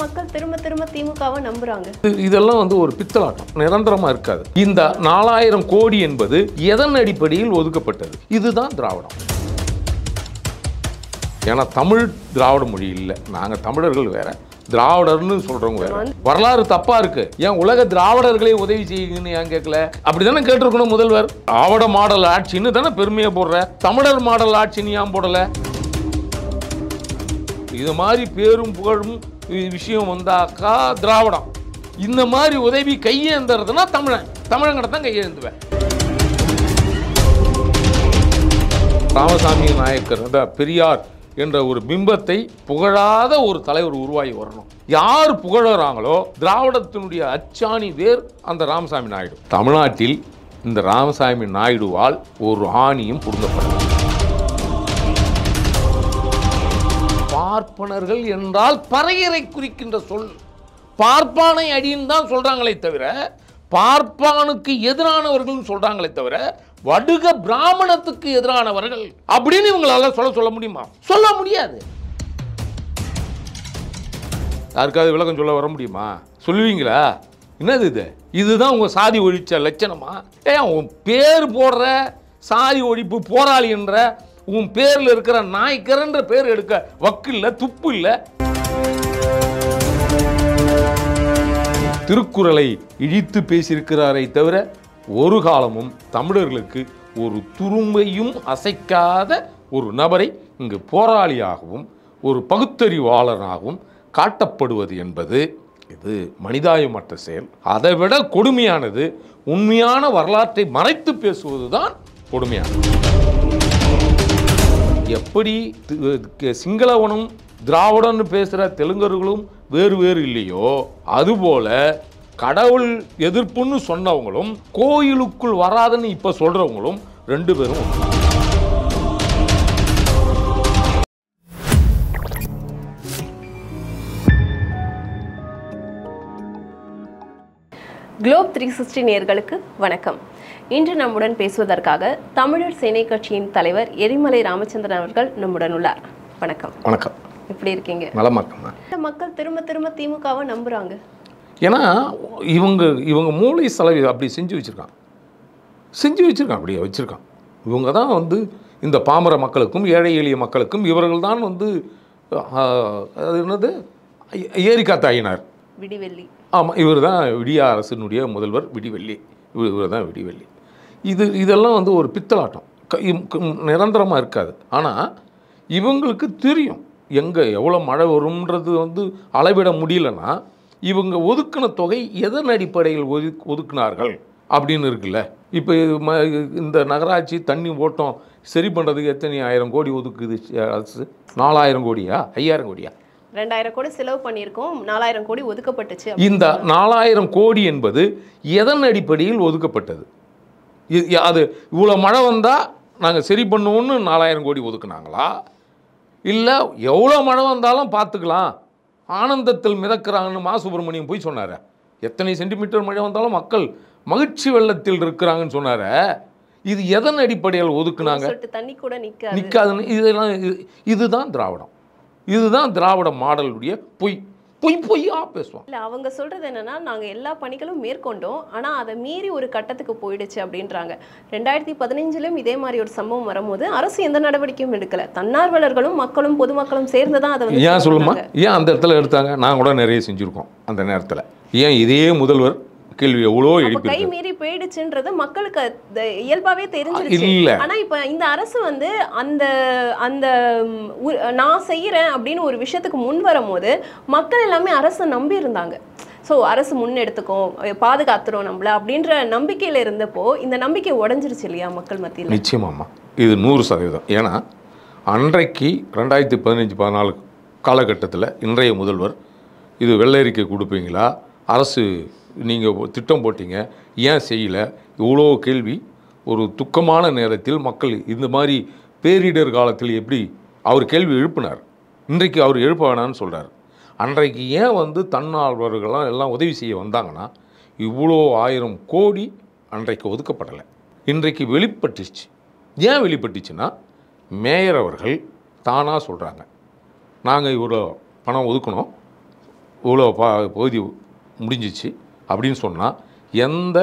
மக்கள் திரும்ப திரும்ப திமுகவை நம்புறாங்க இது- இதெல்லாம் வந்து ஒரு பித்தலாட்டம் நிரந்தரமா இருக்காது இந்த நாலாயிரம் கோடி என்பது எதன் அடிப்படையில் ஒதுக்கப்பட்டது இதுதான் திராவிடம் ஏன்னா தமிழ் திராவிட மொழி இல்லை நாங்க தமிழர்கள் வேற திராவிடர்னு சொல்றவங்க வேற வரலாறு தப்பா இருக்கு ஏன் உலக திராவிடர்களே உதவி செய்யுங்கன்னு ஏன் கேட்கல அப்படிதானே கேட்டிருக்கணும் முதல்வர் திராவிட மாடல் ஆட்சின்னு தானே பெருமையை போடுற தமிழர் மாடல் ஆட்சின்னு ஏன் போடல இது மாதிரி பேரும் புகழும் வி- விஷயம் வந்தாக்கா திராவிடம் இந்த மாதிரி உதவி கையேந்துறதுனா தமிழன் தமிழங்கிட்ட தான் கையேந்துவேன் ராமசாமி நாயக்கர் அந்த பெரியார் என்ற ஒரு பிம்பத்தை புகழாத ஒரு தலைவர் உருவாகி வரணும் யார் புகழறாங்களோ திராவிடத்தினுடைய அச்சாணி வேர் அந்த ராமசாமி நாயுடு தமிழ்நாட்டில் இந்த ராமசாமி நாயுடுவால் ஒரு ஆணியும் புடுங்கப்படலாம் பார்ப்பனர்கள் என்றால் பறையரை குறிக்கின்ற சொல் பார்ப்பானை அடின்னு தான் சொல்றாங்களே தவிர பார்ப்பானுக்கு எதிரானவர்கள் சொல்றாங்களே தவிர வடுக பிராமணத்துக்கு எதிரானவர்கள் அப்படின்னு இவங்களால சொல்ல சொல்ல முடியுமா சொல்ல முடியாது யாருக்காவது விளக்கம் சொல்ல வர முடியுமா சொல்லுவீங்களா என்னது இது இதுதான் உங்க சாதி ஒழிச்ச லட்சணமா ஏன் உன் பேர் போடுற சாதி ஒழிப்பு போராளி என்ற உன் பேர்ல இருக்கிற நாய்க்கரன்ற பேர் எடுக்க வக்கு இல்ல துப்பு இல்ல திருக்குறளை இழித்து பேசியிருக்கிறாரை தவிர ஒரு காலமும் தமிழர்களுக்கு ஒரு துரும்பையும் அசைக்காத ஒரு நபரை இங்கு போராளியாகவும் ஒரு பகுத்தறிவாளனாகவும் காட்டப்படுவது என்பது இது மனிதாயமற்ற செயல் அதை விட கொடுமையானது உண்மையான வரலாற்றை மறைத்து பேசுவதுதான் கொடுமையானது எப்படி தி- க- சிங்களவனும் திராவிடன்னு பேசுகிற தெலுங்கர்களும் வேறு வேறு இல்லையோ அதுபோல கடவுள் எதிர்ப்புன்னு சொன்னவங்களும் கோயிலுக்குள் வராதுன்னு இப்போ சொல்றவங்களும் ரெண்டு பேரும் ஒண்ணு. குளோப் த்ரீ சிக்ஸ்டி நேர்களுக்கு வணக்கம் இன்று நம்முடன் பேசுவதற்காக தமிழர் சேனை கட்சியின் தலைவர் எரிமலை ராமச்சந்திரன் அவர்கள் நம்முடன் உள்ளார் வணக்கம் வணக்கம் எப்படி இருக்கீங்க நலமாக்கம்மா இந்த மக்கள் திரும்ப திரும்ப திமுகவை நம்புறாங்க ஏன்னா இவங்க இவங்க மூளை செலவு அப்படி செஞ்சு வச்சுருக்கான் செஞ்சு வச்சுருக்கான் அப்படியே வச்சுருக்கான் இவங்க தான் வந்து இந்த பாமர மக்களுக்கும் ஏழை எளிய மக்களுக்கும் இவர்கள் தான் வந்து ஆஹ், அது என்னது ஏ- ஏரிக்காத்த ஐயனார் விடிவெள்ளி ஆமாம் இவர் தான் விடிய அரசினுடைய முதல்வர் விடிவெள்ளி இவர் இவர் தான் விடிவெள்ளி இது இதெல்லாம் வந்து ஒரு பித்தலாட்டம் நிரந்தரமாக இருக்காது ஆனால் இவங்களுக்கு தெரியும் எங்கே எவ்வளோ மழை வரும்ன்றது வந்து அளவிட முடியலன்னா இவங்க ஒதுக்கின தொகை எதன் அடிப்படையில் ஒது ஒதுக்குனார்கள் அப்படின்னு இருக்குல்ல இப்போ இது ம இந்த நகராட்சி தண்ணி ஓட்டம் சரி பண்ணுறதுக்கு எத்தனை ஆயிரம் கோடி ஒதுக்குது அரசு நாலாயிரம் கோடியா ஐயாயிரம் கோடியா ரெண்டாயிரம் கோடி செலவு பண்ணியிருக்கோம் நாலாயிரம் கோடி ஒதுக்கப்பட்டுச்சு இந்த நாலாயிரம் கோடி என்பது எதன் அடிப்படையில் ஒதுக்கப்பட்டது இ- இ- அது இவ்வளோ மழை வந்தால் நாங்கள் சரி பண்ணுவோம்னு நாலாயிரம் கோடி ஒதுக்குனாங்களா இல்லை எவ்வளோ மழை வந்தாலும் பார்த்துக்கலாம் ஆனந்தத்தில் மிதக்கிறாங்கன்னு மா சுப்பிரமணியம் போய் சொன்னார் எத்தனை சென்டிமீட்டர் மழை வந்தாலும் மக்கள் மகிழ்ச்சி வெள்ளத்தில் இருக்கிறாங்கன்னு சொன்னார இது எதன் அடிப்படையில் ஒதுக்குனாங்க சொட்டு தண்ணி கூட நிக்காது நிற்காதுன்னு இதெல்லாம் இது- இதுதான் திராவிடம் இதுதான் திராவிட மாடலுடைய பொய் பொய் பொய்யா பேசுவான் இல்ல அவங்க சொல்றது என்னன்னா நாங்க எல்லா பணிகளும் மேற்கொண்டோம் ஆனா அதை மீறி ஒரு கட்டத்துக்கு போயிடுச்சு அப்படின்றாங்க ரெண்டாயிரத்தி பதினஞ்சிலும் இதே மாதிரி ஒரு சம்பவம் வரும்போது அரசு எந்த நடவடிக்கையும் எடுக்கல தன்னார்வலர்களும் மக்களும் பொதுமக்களும் சேர்ந்து தான் அதை வந்து ஏன் சொல்லுமா பண்ணாங்க. ஏன் அந்த இடத்துல எடுத்தாங்க நான் கூட நிறைய செஞ்சுருக்கோம் அந்த நேரத்தில் ஏன் இதே முதல்வர் கேள்வி எவ்வளோ அப்ப கை எழுப்பியிருக்கு மீறி போயிடுச்சுன்றது மக்களுக்கு அது இயல்பாவே தெரிஞ்சிருச்சு இல்ல. ஆனா இப்ப இந்த அரசு வந்து அந்த அந்த ம், உ- நான் செய்யறேன் அப்படின்னு ஒரு விஷயத்துக்கு முன் வரும்போது மக்கள் எல்லாமே அரசை நம்பி இருந்தாங்க ஸோ அரசு முன்னெடுத்துக்கும் பாதுகாத்துரும் நம்மள அப்படின்ற நம்பிக்கையில இருந்தப்போ இந்த நம்பிக்கை உடைஞ்சிருச்சு இல்லையா மக்கள் மத்தியில நிச்சயமாம்மா இது நூறு சதவீதம் ஏன்னா அன்றைக்கு ரெண்டாயிரத்தி பதினஞ்சு பதினாலு காலகட்டத்தில் இன்றைய முதல்வர் இது வெள்ளை அறிக்கை கொடுப்பீங்களா அரசு நீங்கள் திட்டம் போட்டீங்க ஏன் செய்யலை இவ்வளோ கேள்வி ஒரு துக்கமான நேரத்தில் மக்கள் இந்த மாதிரி பேரிடர் காலத்தில் எப்படி அவர் கேள்வி எழுப்பினார் இன்றைக்கு அவர் எழுப்ப வேணாம்னு சொல்கிறார் அன்றைக்கு ஏன் வந்து தன்னார்வர்கள்லாம் எல்லாம் உதவி செய்ய வந்தாங்கன்னா இவ்வளோ ஆயிரம் கோடி அன்றைக்கு ஒதுக்கப்படலை இன்றைக்கு வெளிப்பட்டுச்சு ஏன் வெளிப்பட்டுச்சுன்னா மேயர் அவர்கள் தானாக சொல்கிறாங்க நாங்கள் இவ்வளோ பணம் ஒதுக்கணும் இவ்வளோ பா பகுதி முடிஞ்சிச்சு அப்படின்னு சொன்னால் எந்த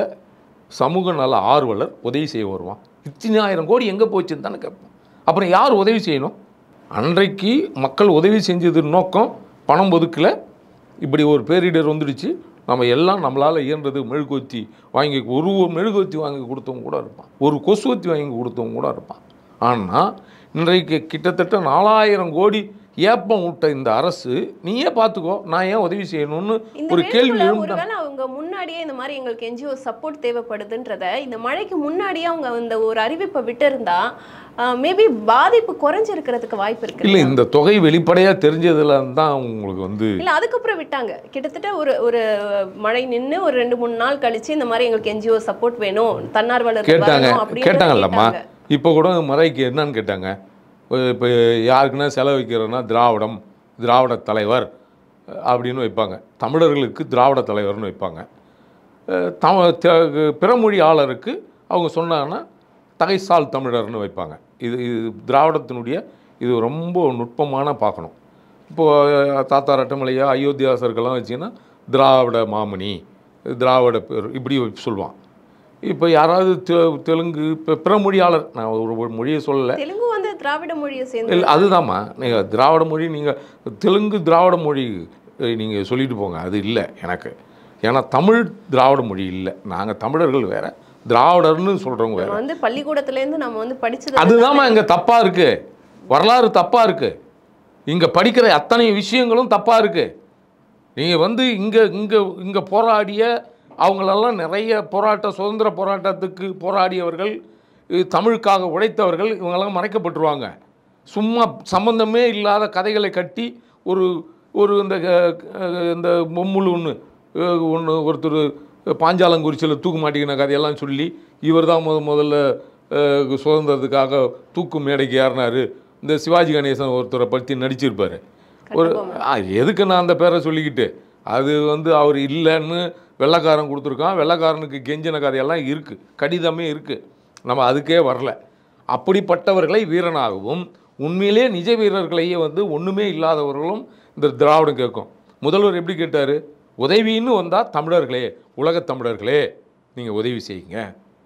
சமூக நல ஆர்வலர் உதவி செய்ய வருவான் இத்தனாயிரம் கோடி எங்கே போச்சுன்னு தானே கேட்போம் அப்புறம் யார் உதவி செய்யணும் அன்றைக்கு மக்கள் உதவி செஞ்சது நோக்கம் பணம் ஒதுக்கல இப்படி ஒரு பேரிடர் வந்துடுச்சு நம்ம எல்லாம் நம்மளால் இயன்றது மெழுகுவத்தி வாங்கி ஒரு ஒரு மெழுகுவத்தி வாங்கி கொடுத்தவங்க கூட இருப்பான் ஒரு கொசுவத்தி வாங்கி கொடுத்தவங்க கூட இருப்பான் ஆனால் இன்றைக்கு கிட்டத்தட்ட நாலாயிரம் கோடி ஏப்பம் விட்ட இந்த அரசு நீயே பார்த்துக்கோ நான் ஏன் உதவி செய்யணும்னு இந்த ஒரு கேள்வி வேண்டுகோளை எழுந்தா ஒருவேளை அவங்க முன்னாடியே இந்த மாதிரி எங்களுக்கு என்ஜிஓ சப்போர்ட் தேவைப்படுதுன்றத இந்த மழைக்கு முன்னாடியே அவங்க இந்த ஒரு அறிவிப்பை விட்டிருந்தா மேபி பாதிப்பு குறைஞ்சிருக்கிறதுக்கு வாய்ப்பு இருக்கு இல்லை இந்த தொகை வெளிப்படையாக தெரிஞ்சதுல தான் உங்களுக்கு வந்து இல்ல அதுக்கப்புறம் விட்டாங்க கிட்டத்தட்ட ஒரு ஒரு மழை நின்னு ஒரு ரெண்டு மூணு நாள் கழிச்சு இந்த மாதிரி எங்களுக்கு என்ஜிஓ சப்போர்ட் வேணும் தன்னார்வலர் கேட்டாங்க வரணும் அப்படின்னு கேட்டாங்கல்லம்மா கேட்டாங்க. இப்போ கூட மறைக்கு என்னன்னு கேட்டாங்க இப்போ யாருக்குன்னா செலவு வைக்கிறோன்னா திராவிடம் திராவிட தலைவர் அஹ், அப்படின்னு வைப்பாங்க தமிழர்களுக்கு திராவிட தலைவர்னு வைப்பாங்க அஹ், தம த- பிறமொழியாளருக்கு அவங்க சொன்னாங்கன்னா தகைசால் தமிழர்னு வைப்பாங்க இது இது திராவிடத்தினுடைய இது ரொம்ப நுட்பமான பார்க்கணும் இப்போது தாத்தா ரட்டமலையா அயோத்தியாசர்கள்லாம் வச்சிங்கன்னா திராவிட மாமணி திராவிட பேர் இப்படி சொல்லுவான் இப்போ யாராவது தெ- தெலுங்கு இப்போ பிற மொழியாளர் நான் ஒரு ஒரு மொழியை சொல்லலை தெலுங்கு வந்து திராவிட மொழியை சேர்ந்து இல்லை அதுதாம்மா நீங்கள் திராவிட மொழி நீங்கள் தெலுங்கு திராவிட மொழி நீங்கள் சொல்லிட்டு போங்க அது இல்லை எனக்கு ஏன்னா தமிழ் திராவிட மொழி இல்லை நாங்கள் தமிழர்கள் வேற திராவிடர்னு சொல்கிறவங்க வேற நம்ம வந்து பள்ளிக்கூடத்துல இருந்து நம்ம வந்து படிச்சது அதுதாம்மா இங்கே தப்பாக இருக்குது வரலாறு தப்பாக இருக்குது இங்கே படிக்கிற அத்தனை விஷயங்களும் தப்பாக இருக்குது நீங்கள் வந்து இங்கே இங்கே இங்கே போராடிய அவங்களெல்லாம் நிறைய போராட்ட சுதந்திர போராட்டத்துக்கு போராடியவர்கள் இது தமிழுக்காக உழைத்தவர்கள் இவங்கெல்லாம் மறைக்கப்பட்டுருவாங்க சும்மா சம்பந்தமே இல்லாத கதைகளை கட்டி ஒரு ஒரு இந்த அஹ், அஹ், இந்த பொம்முள் ஒன்று ஒன்று ஒருத்தர் பாஞ்சாலங்குறிச்சியில் தூக்கு மாட்டிக்கின கதையெல்லாம் சொல்லி இவர் தான் முத முதல்ல அஹ், சுதந்திரத்துக்காக தூக்கு மேடைக்கு ஏறினாரு இந்த சிவாஜி கணேசன் ஒருத்தரை பற்றி நடிச்சிருப்பார் ஒரு ஆ, எதுக்கு நான் அந்த பேரை சொல்லிக்கிட்டு அது வந்து அவர் இல்லைன்னு வெள்ளைக்காரன் கொடுத்துருக்கான் வெள்ளைக்காரனுக்கு கெஞ்சின கதையெல்லாம் இருக்குது கடிதமே இருக்குது நம்ம அதுக்கே வரல அப்படிப்பட்டவர்களை வீரனாகவும் உண்மையிலே நிஜ வீரர்களையே வந்து ஒன்றுமே இல்லாதவர்களும் இந்த திராவிடம் கேட்கும் முதல்வர் எப்படி கேட்டார் உதவின்னு வந்தால் தமிழர்களே உலகத் தமிழர்களே நீங்கள் உதவி செய்யுங்க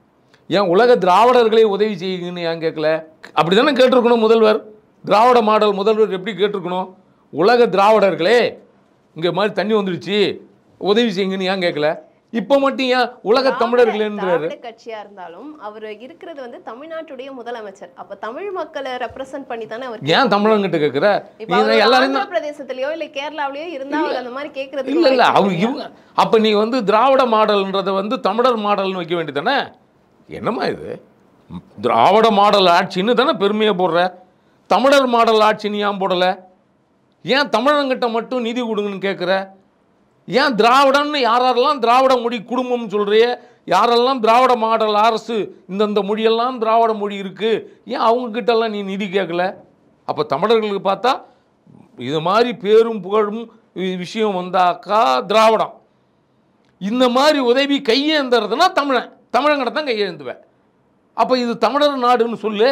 ஏன் உலக திராவிடர்களே உதவி செய்யுங்கன்னு ஏன் கேட்கல அப்படி தானே கேட்டிருக்கணும் முதல்வர் திராவிட மாடல் முதல்வர் எப்படி கேட்டிருக்கணும் உலக திராவிடர்களே இங்கே மாதிரி தண்ணி வந்துடுச்சு உதவி செய்யுங்கன்னு ஏன் கேட்கல இப்போ மட்டும் ஏன் உலக தமிழர்களேன்றாரு திராவிட கட்சியா இருந்தாலும் அவர் இருக்கிறது வந்து தமிழ்நாட்டுடைய முதலமைச்சர் அப்ப தமிழ் மக்களை ரெப்ரசன்ட் பண்ணி தானே அவர் ஏன் தமிழங்கிட்ட கேட்குற இப்ப நீ அவர் எல்லாரும் ஆந்திர பிரதேசத்திலயோ இல்ல கேரளாவிலயோ இருந்தா அவர் அந்த மாதிரி கேக்குறதுக்கு இல்லை இல்லை வாய்ப்பு அவங்க இருக்கு. இவங்க அப்போ நீ வந்து திராவிட மாடல்ன்றதை வந்து தமிழர் மாடல்னு வைக்க வேண்டியதானே என்னம்மா இது திராவிட மாடல் ஆட்சின்னு தானே பெருமையை போடுற தமிழர் மாடல் ஆட்சின்னு ஏன் போடலை ஏன் தமிழங்கிட்ட மட்டும் நிதி கொடுங்கன்னு கேட்குற ஏன் திராவிடன்னு யாரெல்லாம் திராவிட மொழி குடும்பம்னு சொல்கிறிய யாரெல்லாம் திராவிட மாடல் அரசு இந்தந்த மொழியெல்லாம் திராவிட மொழி இருக்குது ஏன் அவங்கக்கிட்டெல்லாம் நீ நிதி கேட்கல அப்போ தமிழர்களுக்கு பார்த்தா இது மாதிரி பேரும் புகழும் வி- விஷயம் வந்தாக்கா திராவிடம் இந்த மாதிரி உதவி கையேந்துறதுனா தமிழன் தமிழங்கிட்ட தான் கையேந்துவேன் அப்போ இது தமிழர் நாடுன்னு சொல்லு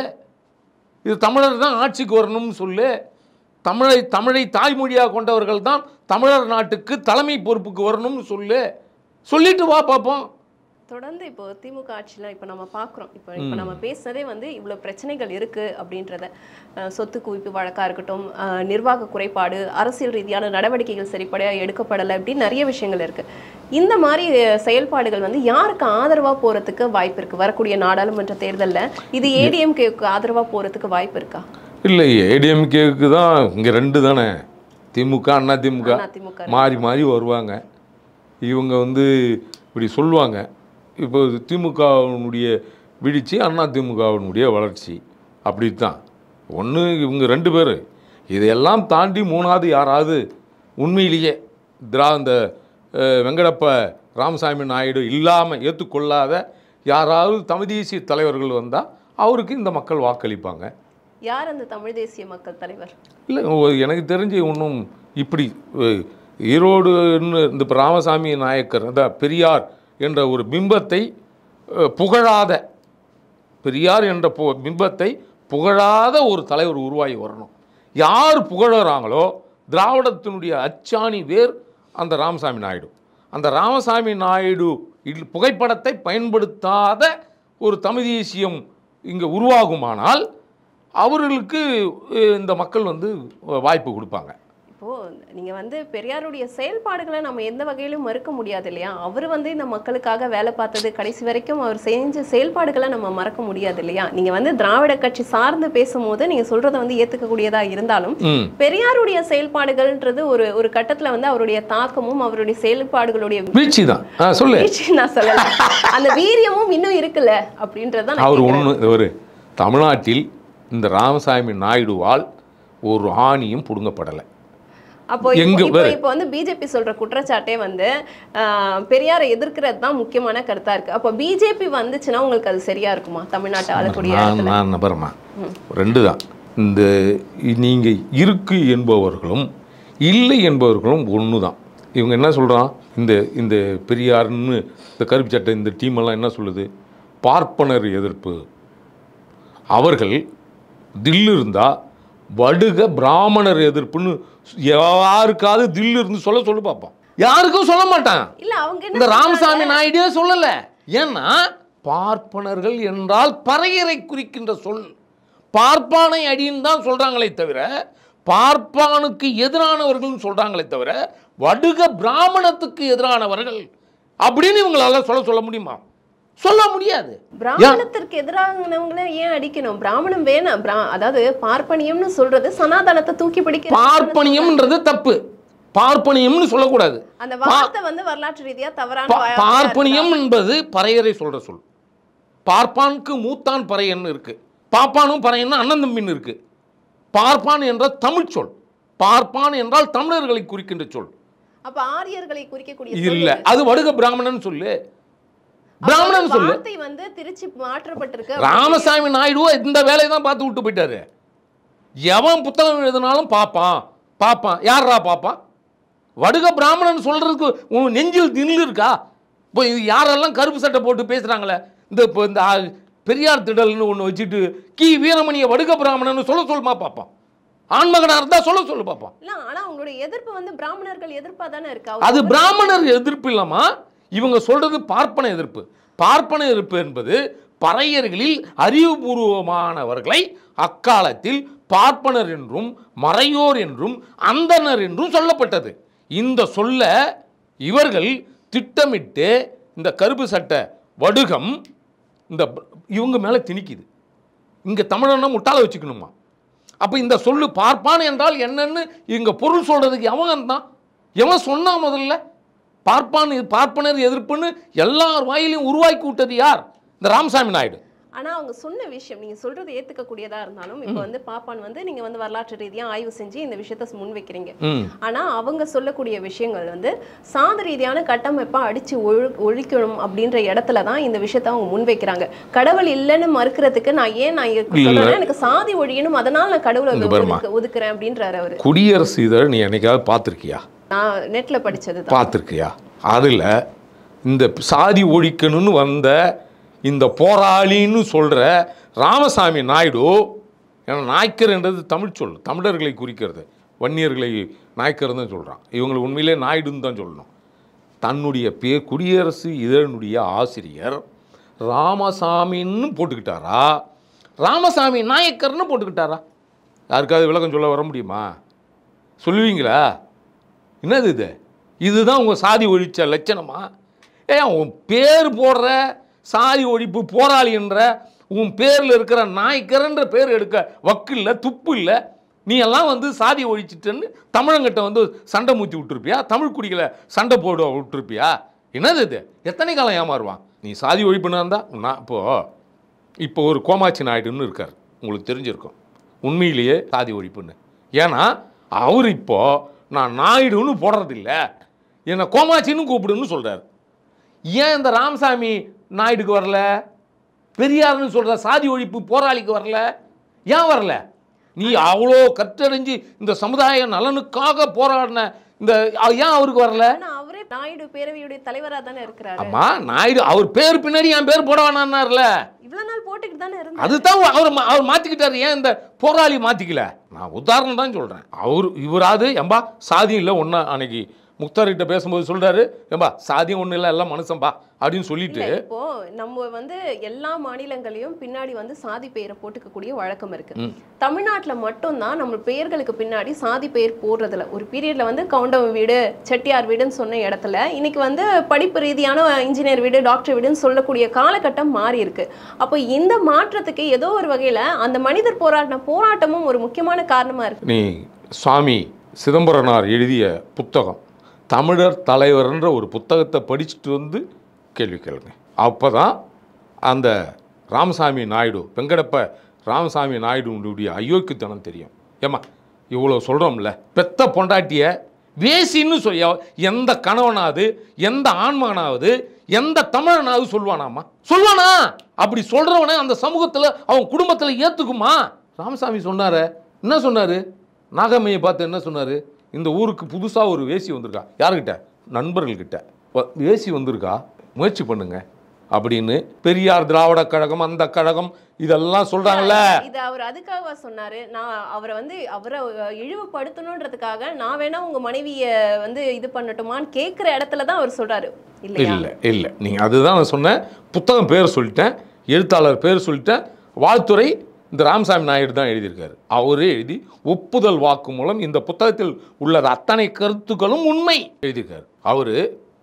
இது தமிழர் தான் ஆட்சிக்கு வரணும்னு சொல்லு தமிழை தமிழை தாய்மொழியாக கொண்டவர்கள் தான் தமிழர் நாட்டுக்கு தலைமை பொறுப்புக்கு வரணும்னு சொல்லு சொல்லிட்டு வா பார்ப்போம் தொடர்ந்து இப்போ திமுக ஆட்சியில இப்போ நம்ம பார்க்குறோம் இப்போ இப்போ நம்ம பேசுனதே வந்து இவ்வளோ பிரச்சனைகள் இருக்கு அப்படின்றத அஹ், சொத்து குவிப்பு வழக்கா இருக்கட்டும் அஹ், நிர்வாக குறைபாடு அரசியல் ரீதியான நடவடிக்கைகள் சரிப்படையா எடுக்கப்படலை அப்படின்னு நிறைய விஷயங்கள் இருக்கு இந்த மாதிரி அஹ், செயல்பாடுகள் வந்து யாருக்கு ஆதரவா போறதுக்கு வாய்ப்பு இருக்கு வரக்கூடிய நாடாளுமன்ற தேர்தல்ல இது ஏடிஎம்கேக்கு ஆதரவா போறதுக்கு வாய்ப்பு இருக்கா இல்லை ஏடிஎம்கேக்கு தான் இங்கே ரெண்டு தானே திமுக அண்ணா திமுக அதிமுக மாறி மாறி வருவாங்க இவங்க வந்து இப்படி சொல்லுவாங்க இப்போ திமுகவினுடைய வீழ்ச்சி அண்ணா திமுகவினுடைய வளர்ச்சி அப்படி தான் ஒன்று இவங்க ரெண்டு பேர் இதையெல்லாம் தாண்டி மூணாவது யாராவது உண்மையிலேயே திரா இந்த அஹ், வெங்கடப்ப ராமசாமி நாயுடு இல்லாமல் ஏற்றுக்கொள்ளாத யாராவது தமிழ் தேசிய தலைவர்கள் வந்தால் அவருக்கு இந்த மக்கள் வாக்களிப்பாங்க யார் அந்த தமிழ் தேசிய மக்கள் தலைவர் இல்லை எனக்கு தெரிஞ்சு ஒன்றும் இப்படி அஹ், ஈரோடுன்னு இந்த இப்ப ராமசாமி நாயக்கர் அதான் பெரியார் என்ற ஒரு பிம்பத்தை அஹ், புகழாத பெரியார் என்ற பு பிம்பத்தை புகழாத ஒரு தலைவர் உருவாகி வரணும் யார் புகழறாங்களோ திராவிடத்தினுடைய அச்சாணி வேர் அந்த ராமசாமி நாயுடு அந்த ராமசாமி நாயுடு இல் புகைப்படத்தை பயன்படுத்தாத ஒரு தமிழ் தேசியம் இங்கே உருவாகுமானால் அவர்களுக்கு அஹ், இந்த மக்கள் வந்து வாய்ப்பு கொடுப்பாங்க இப்போ நீங்க வந்து பெரியாருடைய செயல்பாடுகளை நம்ம எந்த வகையிலும் மறுக்க முடியாது இல்லையா அவர் வந்து இந்த மக்களுக்காக வேலை பார்த்தது கடைசி வரைக்கும் அவர் செஞ்ச செயல்பாடுகளை நம்ம மறக்க முடியாது இல்லையா நீங்க வந்து திராவிட கட்சி சார்ந்து பேசும்போது நீங்க சொல்றதை வந்து ஏத்துக்கக்கூடியதா இருந்தாலும் ம் பெரியாருடைய செயல்பாடுகள்ன்றது ஒரு ஒரு கட்டத்துல வந்து அவருடைய தாக்கமும் அவருடைய செயல்பாடுகளுடைய வீழ்ச்சி தான் ஆ சொல்லு வீழ்ச்சி நான் சொல்லல அந்த வீரியமும் இன்னும் இருக்குல்ல அப்படின்றத நான் அவர் கேக்குறேன். ஒன்று ஒரு தமிழ்நாட்டில் இந்த ராமசாமி நாயுடுவால் ஒரு ஆணியும் பிடுங்கப்படலை அப்போ இப்போ- எங்க இப்போ வேற? இப்போ வந்து பிஜேபி சொல்ற குற்றச்சாட்டே வந்து ஆஹ், பெரியாரை எதிர்க்கிறது தான் முக்கியமான கருத்தா இருக்கு அப்போ பிஜேபி வந்துச்சுன்னா உங்களுக்கு அது சரியா இருக்குமா தமிழ்நாட்டை ஆளக்கூடிய நான் இடத்துல நான் நபரமா ரெண்டு தான் இந்த நீங்கள் இருக்கு என்பவர்களும் இல்லை என்பவர்களும் ஒன்று தான் இவங்க என்ன சொல்கிறான் இந்த இந்த பெரியார்னு இந்த கருப்பு சட்டை இந்த டீம் எல்லாம் என்ன சொல்லுது பார்ப்பனர் எதிர்ப்பு அவர்கள் தில்லு இருந்தா வடுக பிராமணர் எதிர்ப்புன்னு யாருக்காவது தில்லு இருந்து சொல்ல சொல்லு பார்ப்போம் யாருக்கும் சொல்ல மாட்டான் இல்ல அவங்க என்ன இந்த ராமசாமி சொல்றாங்க? நாயுடே சொல்லல ஏன்னா பார்ப்பனர்கள் என்றால் பறையரை குறிக்கின்ற சொல் பார்ப்பானை அடின்னு தான் சொல்றாங்களே தவிர பார்ப்பானுக்கு எதிரானவர்கள் சொல்றாங்களே தவிர வடுக பிராமணத்துக்கு எதிரானவர்கள் அப்படின்னு இவங்களால சொல்ல சொல்ல முடியுமா சொல்ல முடியாது பிராமணத்திற்கு எதிரானவங்கள ஏன் அடிக்கணும் பிராமணம் வேணாம் பிரா- அதாவது பார்ப்பனியம்னு சொல்றது சனாதனத்தை தூக்கி பிடிக்க பார்ப்பனியம்ன்றது தப்பு பார்ப்பனியம்னு சொல்லக்கூடாது அந்த வார்த்தை வந்து வரலாற்று ரீதியா தவறான பா- வார்த்தையா பார்ப்பனியம் என்பது பறையரை சொல்ற சொல் பார்ப்பானுக்கு மூத்தான் பறையன்னு இருக்கு பாப்பானும் பறையன்னு அண்ணன் தம்பின்னு இருக்கு பார்ப்பான் என்ற தமிழ் சொல் பார்ப்பான் என்றால் தமிழர்களை குறிக்கின்ற சொல் அப்ப ஆரியர்களை குறிக்கக்கூடிய இது சொல் இல்ல இது. அது வடுக பிராமணன் சொல்லு அப்ப பிராமணன் அந்த சொல்லு வார்த்தை வந்து திருச்சி மாற்றப்பட்டிருக்கு ராமசாமி நாயுடுவோ இந்த வேலையை தான் பார்த்து விட்டு போயிட்டாரு எவன் புத்தகம் எழுதினாலும் பார்ப்பான் பார்ப்பான் யாரா பார்ப்பான் வடுக பிராமணன் சொல்றதுக்கு உன் நெஞ்சில் தில்லு இருக்கா இப்போ இது யாரெல்லாம் கருப்பு சட்டை போட்டு பேசுறாங்களே இந்த இப்போ இந்த ஆ, பெரியார் திடல்னு ஒன்று வச்சுட்டு கி வீரமணியை வடுக பிராமணன் சொல்ல சொல்லுமா பார்ப்பான் ஆண்மகனா இருந்தா சொல்ல சொல்லு பார்ப்பான் இல்ல ஆனா உங்களுடைய எதிர்ப்பு வந்து பிராமணர்கள் எதிர்ப்பா தானே இருக்கு அது அவங்க பிராமணர் எதிர்ப்பு இல்லாமா இவங்க சொல்றது பார்ப்பன எதிர்ப்பு பார்ப்பன எதிர்ப்பு என்பது பறையர்களில் அறிவுபூர்வமானவர்களை அக்காலத்தில் பார்ப்பனர் என்றும் மறையோர் என்றும் அந்தனர் என்றும் சொல்லப்பட்டது இந்த சொல்ல இவர்கள் திட்டமிட்டு இந்த கருப்பு சட்டை வடுகம் இந்த ப- இவங்க மேலே திணிக்குது இங்கே தமிழனை முட்டாள வச்சுக்கணுமா அப்போ இந்த சொல்லு பார்ப்பான் என்றால் என்னன்னு இங்க பொருள் சொல்றதுக்கு எவன் தான் எவன் சொன்னா முதல்ல பார்ப்பான் இது பார்ப்பனர் எதிர்ப்புன்னு எல்லார் வாயிலையும் உருவாக்கி விட்டது யார் இந்த ராமசாமி நாயுடு ஆனா அவங்க சொன்ன விஷயம் நீங்க சொல்றது ஏத்துக்கக்கூடியதா இருந்தாலும் இப்போ வந்து பாப்பான் வந்து நீங்க வந்து வரலாற்று ரீதியா ஆய்வு செஞ்சு இந்த விஷயத்த முன் வைக்கிறீங்க ம் ஆனா அவங்க சொல்லக்கூடிய விஷயங்கள் வந்து சாத ரீதியான கட்டமைப்பா அடிச்சு ஒழு ஒழிக்கணும் அப்படின்ற இடத்துல தான் இந்த விஷயத்த அவங்க முன்வைக்கிறாங்க கடவுள் இல்லைன்னு மறுக்கிறதுக்கு நான் ஏன் நான் இங்க இல்ல. சொல்றேன்னா எனக்கு சாதி ஒழியணும் அதனால நான் கடவுளை இங்க பாரும்மா. ஒதுக்கு- ஒதுக்குறேன் அப்படின்றாரு அவரு குடியரசு இதழ் நீ என்னைக்காவது பார்த்துருக்கியா நான் நெட்ல படிச்சது தான் பார்த்துருக்கியா அதில் இந்த சாதி ஒழிக்கணும்னு வந்த இந்த போராளின்னு சொல்கிற ராமசாமி நாயுடு ஏன்னா நாய்க்கர்ன்றது தமிழ் சொல் தமிழர்களை குறிக்கிறது வன்னியர்களை நாய்க்கர்னு சொல்கிறான் இவங்களை உண்மையிலே நாயுடுன்னு தான் சொல்லணும் தன்னுடைய பேர் குடியரசு இதழனுடைய ஆசிரியர் ராமசாமின்னு போட்டுக்கிட்டாரா ராமசாமி நாயக்கர்னு போட்டுக்கிட்டாரா யாருக்காவது விளக்கம் சொல்ல வர முடியுமா சொல்லுவீங்களா என்னது இது இதுதான் உங்கள் சாதி ஒழிச்ச லட்சணமா ஏன் உன் பேர் போடுற சாதி ஒழிப்பு போராளி என்ற உன் பேரில் இருக்கிற நாய்க்கரன்ற பேர் எடுக்க வக்கு இல்லை துப்பு இல்லை நீ எல்லாம் வந்து சாதி ஒழிச்சிட்டேன்னு தமிழங்கிட்ட வந்து சண்டை மூத்தி விட்டுருப்பியா தமிழ் குடிகளை சண்டை போட விட்டுருப்பியா என்னது இது எத்தனை காலம் ஏமாறுவான் நீ சாதி ஒழிப்புனா இருந்தா நான் இப்போது இப்போ ஒரு கோமாட்சி நாயுடுன்னு இருக்கார் உங்களுக்கு தெரிஞ்சிருக்கும் உண்மையிலேயே சாதி ஒழிப்புன்னு ஏன்னா அவர் இப்போ நான் நாயுடுன்னு போடுறதில்ல என்னை கோமாட்சின்னு கூப்பிடுன்னு சொல்கிறார் ஏன் இந்த ராமசாமி நாயுடுக்கு வரல பெரியார்னு சொல்கிற சாதி ஒழிப்பு போராளிக்கு வரல ஏன் வரல நீ அவ்வளோ கற்றறிஞ்சு இந்த சமுதாய நலனுக்காக போராடின இந்த ஏன் அவருக்கு வரல ஆனா அவரே நாயுடு பேரவையுடைய தலைவரா தானே இருக்கிறாரு அம்மா நாயுடு அவர் பேர் பின்னாடி என் பேர் போட வேணான்னார்ல இவ்வளவு நாள் போட்டுக்கிட்டு தானே இருந்தாரு அதுதான் அவர் மா- அவர் மாத்திக்கிட்டாரு ஏன் இந்த போராளி மாத்திக்கல நான் உதாரணம் தான் சொல்றேன் அவர் இவராது எம்பா சாதி இல்லை ஒன்றா அன்னைக்கு முக்தார்கிட்ட பேசும்போது சொல்றாரு ஏம்பா சாதியம் ஒன்றும் இல்லை எல்லாம் மனுஷன்பா அப்படின்னு சொல்லிட்டு இல்ல, இப்போ நம்ம வந்து எல்லா மாநிலங்களையும் பின்னாடி வந்து சாதி பெயரை போட்டுக்கக்கூடிய வழக்கம் இருக்கு ம். தமிழ்நாட்டுல மட்டும்தான் நம்ம பெயர்களுக்கு பின்னாடி சாதி பெயர் போடுறதுல ஒரு பீரியட்ல வந்து கவுண்டவன் வீடு செட்டியார் வீடுன்னு சொன்ன இடத்துல இன்னைக்கு வந்து படிப்பு ரீதியான இன்ஜினியர் வீடு டாக்டர் வீடுன்னு சொல்லக்கூடிய காலகட்டம் மாறி இருக்கு அப்போ இந்த மாற்றத்துக்கு ஏதோ ஒரு வகையில அந்த மனிதர் போராட்ட போராட்டமும் ஒரு முக்கியமான காரணமா இருக்கு நீ சுவாமி சிதம்பரனார் எழுதிய புத்தகம் தமிழர் தலைவர்ன்ற ஒரு புத்தகத்தை படிச்சுட்டு வந்து கேள்வி கேளுங்க அப்போ தான் அந்த ராமசாமி நாயுடு வெங்கடப்ப ராமசாமி நாயுடுடைய அயோக்கியத்தனம் தெரியும் ஏம்மா இவ்வளோ சொல்கிறோம்ல பெத்த பொண்டாட்டிய வேசின்னு சொல்லி எந்த கணவனாவது எந்த ஆண்மகனாவது எந்த தமிழனாவது சொல்வானாமா சொல்வானா அப்படி சொல்கிறவனை அந்த சமூகத்தில் அவன் குடும்பத்தில் ஏற்றுக்குமா ராமசாமி சொன்னாரே என்ன சொன்னார் நாகம்மையை பார்த்து என்ன சொன்னார் இந்த ஊருக்கு புதுசாக ஒரு வேசி வந்திருக்கா யாருக்கிட்ட நண்பர்கள்கிட்ட வ- வேசி வந்திருக்கா முயற்சி பண்ணுங்க அப்படின்னு பெரியார் திராவிட கழகம் அந்த கழகம் இதெல்லாம் சொல்கிறாங்கல்ல இது அவர் அதுக்காக சொன்னாரு நான் அவரை வந்து அவரை அஹ், இழிவுபடுத்தணுன்றதுக்காக நான் வேணா உங்க மனைவிய வந்து இது பண்ணட்டுமான்னு கேட்குற இடத்துல தான் அவர் சொல்றாரு இல்லையா இல்லை இல்லை நீங்கள் அதுதான் நான் சொன்னேன் புத்தகம் பேர் சொல்லிட்டேன் எழுத்தாளர் பேர் சொல்லிட்டேன் வாழ்த்துறை இந்த ராமசாமி நாயுடு தான் எழுதியிருக்காரு அவரே எழுதி ஒப்புதல் வாக்கு மூலம் இந்த புத்தகத்தில் உள்ள அத்தனை கருத்துக்களும் உண்மை எழுதியிருக்காரு அவர்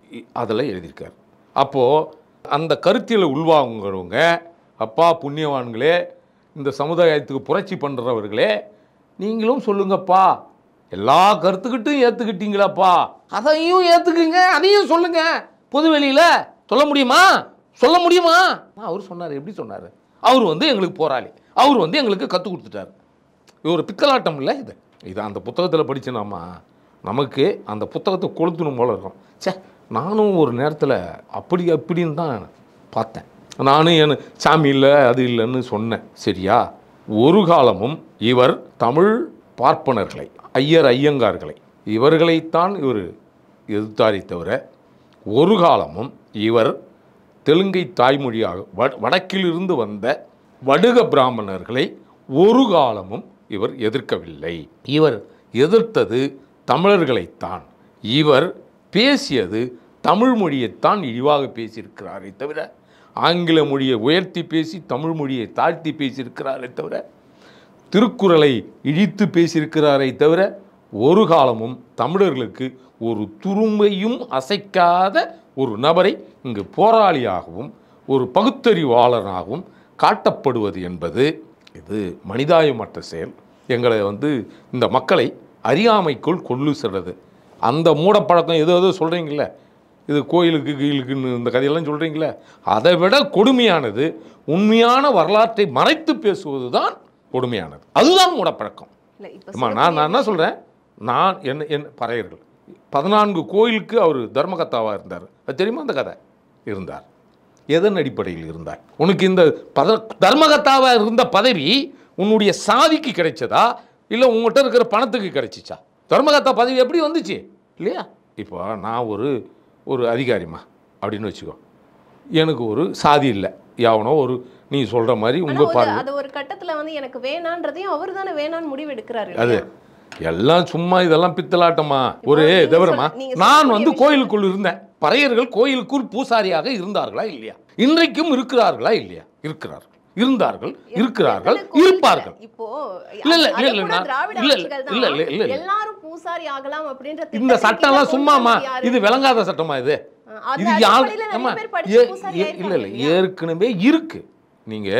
அதில் எழுதியிருக்காரு அப்போது அந்த கருத்தியலை உள்வாங்குறவங்க அப்பா புண்ணியவான்களே இந்த சமுதாயத்துக்கு புரட்சி பண்ணுறவர்களே நீங்களும் சொல்லுங்கப்பா எல்லா கருத்துக்கிட்டும் ஏற்றுக்கிட்டீங்களாப்பா அதையும் ஏற்றுக்குங்க அதையும் சொல்லுங்க பொதுவெளியில் சொல்ல முடியுமா சொல்ல முடியுமா அவர் சொன்னார் எப்படி சொன்னார் அவர் வந்து எங்களுக்கு போராளி அவர் வந்து எங்களுக்கு கற்றுக் கொடுத்துட்டாரு இது ஒரு பித்தலாட்டம் இல்லை இது இது அந்த புத்தகத்தில் படிச்சோனாமா நமக்கு அந்த புத்தகத்தை கொளுத்தணும் போல இருக்கும் ச்சே நானும் ஒரு நேரத்தில் அப்படி அப்படின்னு தான் பார்த்தேன் நானும் என் சாமி இல்லை அது இல்லைன்னு சொன்னேன் சரியா ஒரு காலமும் இவர் தமிழ் பார்ப்பனர்களை ஐயர் ஐயங்கார்களை இவர்களைத்தான் இவர் எதிர்த்தாரே தவிர ஒரு காலமும் இவர் தெலுங்கை தாய்மொழியாக வட வடக்கிலிருந்து வந்த வடுக பிராமணர்களை ஒரு காலமும் இவர் எதிர்க்கவில்லை இவர் எதிர்த்தது தமிழர்களைத்தான் இவர் பேசியது தமிழ் மொழியைத்தான் இழிவாக பேசியிருக்கிறாரே தவிர ஆங்கில மொழியை உயர்த்தி பேசி தமிழ் மொழியை தாழ்த்தி பேசியிருக்கிறாரே தவிர திருக்குறளை இழித்து பேசியிருக்கிறாரே தவிர ஒரு காலமும் தமிழர்களுக்கு ஒரு துரும்பையும் அசைக்காத ஒரு நபரை இங்கு போராளியாகவும் ஒரு பகுத்தறிவாளனாகவும் காட்டப்படுவது என்பது இது மனிதாயமற்ற செயல் எங்களை வந்து இந்த மக்களை அறியாமைக்குள் கொண்டு செல்றது அந்த மூடப்பழக்கம் ஏதோ ஏதோ சொல்கிறீங்களே இது கோயிலுக்கு கீழுக்குன்னு இந்த கதையெல்லாம் சொல்கிறீங்களே அதை விட கொடுமையானது உண்மையான வரலாற்றை மறைத்து பேசுவது தான் கொடுமையானது அதுதான் மூடப்பழக்கம் இல்ல இப்ப அம்மா நான் நான் என்ன சொல்கிறேன் நான் என்ன என் பறையர்கள் பதினான்கு கோயிலுக்கு அவர் தர்மகத்தாவாக இருந்தார் அது தெரியுமா அந்த கதை இருந்தார் எதன் அடிப்படையில் இருந்தார் உனக்கு இந்த பத தர்மகத்தாவாக இருந்த பதவி உன்னுடைய சாதிக்கு கிடைச்சதா இல்லை உங்கள்கிட்ட இருக்கிற பணத்துக்கு கிடைச்சிச்சா தர்மகத்தா பதவி எப்படி வந்துச்சு இல்லையா இப்போ நான் ஒரு ஒரு அதிகாரிம்மா அப்படின்னு வச்சுக்கோ எனக்கு ஒரு சாதி இல்லை யாவனோ ஒரு நீ சொல்கிற மாதிரி ஆனா உங்கள் ஒரு- பார்வை அது ஒரு கட்டத்துல வந்து எனக்கு வேணான்றதையும் அவர் தானே வேணான்னு முடிவு எடுக்கிறாரு அது எல்லாம் சும்மா இதெல்லாம் பித்தலாட்டமா ஒரு நீங்க சொல்ல- தவிரமா நீங்க நான் சொல்லக்கூடிய வந்து விஷயம் கோயிலுக்குள் இருந்தேன் பறையர்கள் கோயிலுக்குள் பூசாரியாக இருந்தார்களா இல்லையா இன்றைக்கும் இருக்கிறார்களா இல்லையா இருக்கிறார்கள் இருந்தார்கள் இருக்கிறார்கள் எத்தனை கோயில்கள்? இருப்பார்கள் இப்போ இல்ல, இல்ல, அது இல்ல, கூட நான்- திராவிட இல்ல, இல்ல, ஆட்சிகள் தான் இல்ல, இல்ல, இல்ல, இல்ல. எல்லாரும் பூசாரி ஆகலாம் அப்படின்ற இந்த திட்டத்தை சட்டம்லாம் கீழே சும்மாமா கொண்டு வந்தது யாரு? இது விளங்காத சட்டமா இது அது இது யார் அடிப்படையில நிறைய ஆமா பேர் படிச்சு ஏ- பூசாரி ஏ- இல்ல இல்ல ஆயிருக்காங்க இல்லையா? ஏற்கனவே இருக்கு நீங்க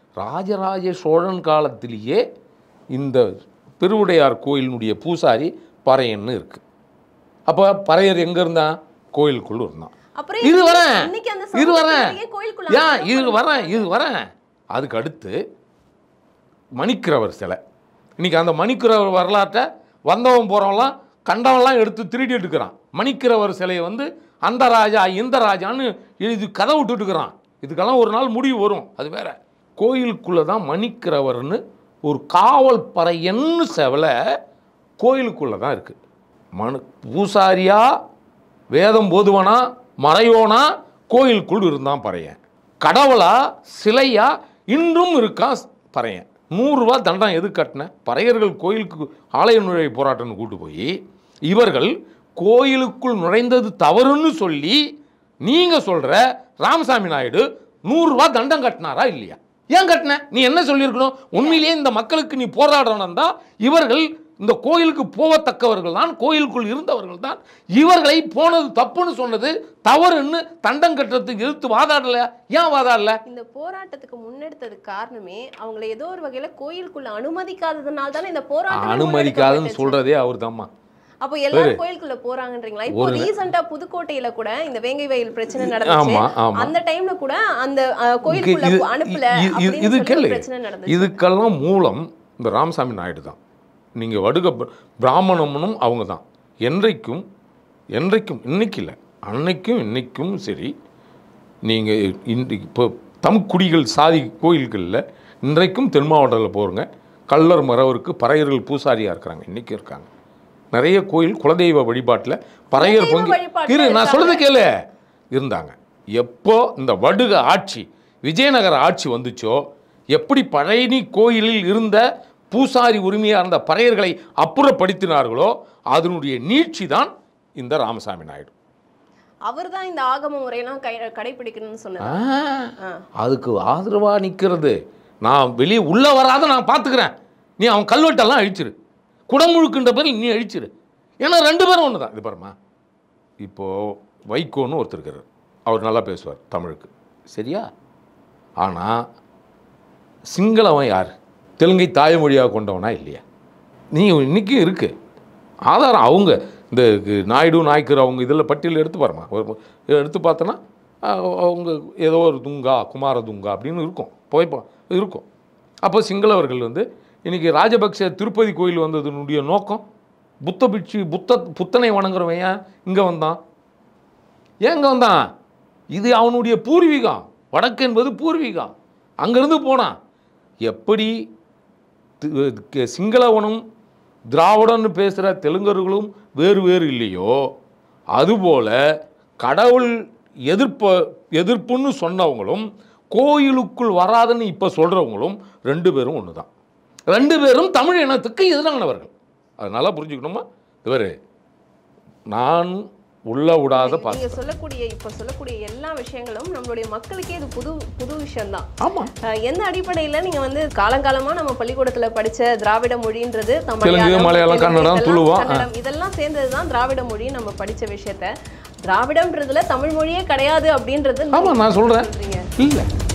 ராஜராஜ சோழன் காலத்திலேயே இந்த பெருவுடையார் கோயிலினுடைய பூசாரி பறையன்னு இருக்கு அப்போ பறையர் எங்க இருந்தான் கோயிலுக்குள்ள இருந்தான் அப்புறம் இது இன்னைக்கு- வரேன் இன்னைக்கு அந்த இது வரேன் சமூகத்திலேயே கோயிலுக்குள்ள ஏன் அனுமதி இது கொடுக்கணும். வரேன் இது வரேன் அதுக்கு அடுத்து மணிக்கிறவர் சிலை இன்னைக்கு அந்த மணிக்கிறவர் வரலாற்றை வந்தவன் போகிறவன்லாம் கண்டவன்லாம் எடுத்து திருடி எடுக்கிறான் மணிக்கிறவர் சிலையை வந்து அந்த ராஜா இந்த ராஜான்னு எழுதி கதை விட்டுட்டு இருக்கிறான் இதுக்கெல்லாம் ஒரு நாள் முடிவு வரும் அது வேற கோயிலுக்குள்ளே தான் மணிக்கிறவர்னு ஒரு காவல் பறையன்னு செவலை கோயிலுக்குள்ளே தான் இருக்குது மனு பூசாரியா வேதம் போதுவனா மறையோனா கோயிலுக்குள் இருந்தான் பறையன் கடவுளா சிலையா இன்றும் இருக்கான் பறையன் நூறுரூவா தண்டம் எது கட்டின பறையர்கள் கோயிலுக்கு ஆலய நுழைவு போராட்டம்னு கூட்டு போய் இவர்கள் கோயிலுக்குள் நுழைந்தது தவறுன்னு சொல்லி நீங்க சொல்ற ராமசாமி நாயுடு நூறுரூவா தண்டம் கட்டினாரா இல்லையா ஏன் கட்டின நீ என்ன சொல்லியிருக்கணும் உண்மையிலேயே இந்த மக்களுக்கு நீ போராடணும் தான் இவர்கள் இந்த கோயிலுக்கு போகத்தக்கவர்கள் தான் கோயிலுக்குள் இருந்தவர்கள் தான் இவர்களை போனது தப்புன்னு சொன்னது தவறுன்னு தண்டம் கட்டுறதுக்கு எதிர்த்து வாதாடல ஏன் வாதாடல இந்த போராட்டத்துக்கு முன்னெடுத்ததுக்கு காரணமே அவங்கள ஏதோ ஒரு வகையில கோயிலுக்குள்ள அனுமதிக்காததுனால தானே இந்த போராட்டம் அனுமதிக்காதுன்னு சொல்றதே அவர் அப்போ எல்லாரும் கோயிலுக்குள்ள போறாங்கன்றீங்களா இப்போ ரீசெண்டா புதுக்கோட்டையில கூட இந்த வேங்கை வயல் பிரச்சனை நடந்துச்சு ஆமா ஆமா அந்த டைம்ல கூட அந்த அஹ், கோயிலுக்குள்ள இது- அனுப்பல இது- இது- அப்படின்னு இது சொல்லி கேளு ஒரு பிரச்சனை நடந்துச்சு இதுக்கெல்லாம் மூலம் இந்த ராமசாமி நாயுடு தான் நீங்கள் வடுக பிர- பிராமணனும் அவங்க தான் என்றைக்கும் என்றைக்கும் இன்னைக்கு இல்லை அன்னைக்கும் இன்னைக்கும் சரி நீங்கள் இன்றைக்கு இப்போ தம்குடிகள் சாதி கோயில்களில் இன்றைக்கும் தென் மாவட்டத்தில் போகிறங்க கள்ளர் மறவருக்கு பறையர்கள் பூசாரியாக இருக்கிறாங்க இன்றைக்கும் இருக்காங்க நிறைய கோயில் குலதெய்வ வழிபாட்டில் பறையர் குலதெய்வ பங்கு வழிபாட்டுல இரு நான் இருக்காங்க. சொல்றது கேளு இருந்தாங்க எப்போ இந்த வடுக ஆட்சி விஜயநகர ஆட்சி வந்துச்சோ எப்படி பழனி கோயிலில் இருந்த பூசாரி உரிமையாக இருந்த பறையர்களை அப்புறப்படுத்தினார்களோ அதனுடைய நீட்சி தான் இந்த ராமசாமி நாயுடு அவர்தான் இந்த ஆகம முறையெல்லாம் கை கடைபிடிக்கணும்னு சொன்னது ஆ, ஆ. அதுக்கு ஆதரவா நிற்கிறது நான் வெளியே உள்ள வராத நான் பார்த்துக்கிறேன் நீ அவன் கல்வெட்டெல்லாம் அழிச்சிரு குடமுழுக்குன்ற பேரில் நீ அழிச்சிரு ஏன்னா ரெண்டு பேரும் ஒன்று தான் இது பாருமா இப்போது வைகோன்னு ஒருத்தர் இருக்காரு அவர் நல்லா பேசுவார் தமிழுக்கு சரியா ஆனால் சிங்களவன் யார் தெலுங்கை தாய்மொழியாக கொண்டவனா இல்லையா நீ இன்றைக்கும் இருக்குது ஆதாரம் அவங்க இந்த கு- நாயுடு நாய்க்கர் அவங்க இதில் பட்டியல் எடுத்து பாருமா ஒரு- எடுத்து பார்த்தோன்னா அஹ், அவங்க ஏதோ ஒரு துங்கா குமார துங்கா அப்படின்னு இருக்கும் புகைப்பா இருக்கும் அப்போ சிங்களவர்கள் வந்து இன்றைக்கி ராஜபக்ச திருப்பதி கோயில் வந்ததுனுடைய நோக்கம் புத்த பிட்சு புத்த புத்தனை வணங்குறவன் ஏன் இங்கே வந்தான் ஏன் இங்கே வந்தான் இது அவனுடைய பூர்வீகம் வடக்கு என்பது பூர்வீகம் அங்கேருந்து போனான் எப்படி தி- க- சிங்களவனும் திராவிடன்னு பேசுகிற தெலுங்கர்களும் வேறு வேறு இல்லையோ அதுபோல் கடவுள் எதிர்ப்ப எதிர்ப்புன்னு சொன்னவங்களும் கோயிலுக்குள் வராதுன்னு இப்போ சொல்கிறவங்களும் ரெண்டு பேரும் ஒன்று தான் ரெண்டு பேரும் தமிழ் இனத்துக்கு எதிரானவர்கள் அதனால புரிஞ்சுக்கணுமா இவர் நான் உள்ள விடாத பார்த்து நீங்க சொல்லக்கூடிய இப்ப சொல்லக்கூடிய எல்லா விஷயங்களும் நம்மளுடைய மக்களுக்கே இது புது புது விஷயம்தான் ஆமாம் அஹ் எந்த அடிப்படையில நீங்க வந்து காலங்காலமா நம்ம பள்ளிக்கூடத்துல படிச்ச திராவிட மொழின்றது தம் தெலுங்கு, மலையாளம், தெலுங்கு, கன்னடம், இதெல்லாம் துளுவா, ஆ. கன்னடம் இதெல்லாம் சேர்ந்ததுதான் திராவிட மொழி நம்ம படிச்ச விஷயத்த திராவிடம்ன்றதுல தமிழ் மொழியே கிடையாது அப்படின்றது ஆமாம் நான் சொல்கிறேன் சொல்றீங்க இல்லை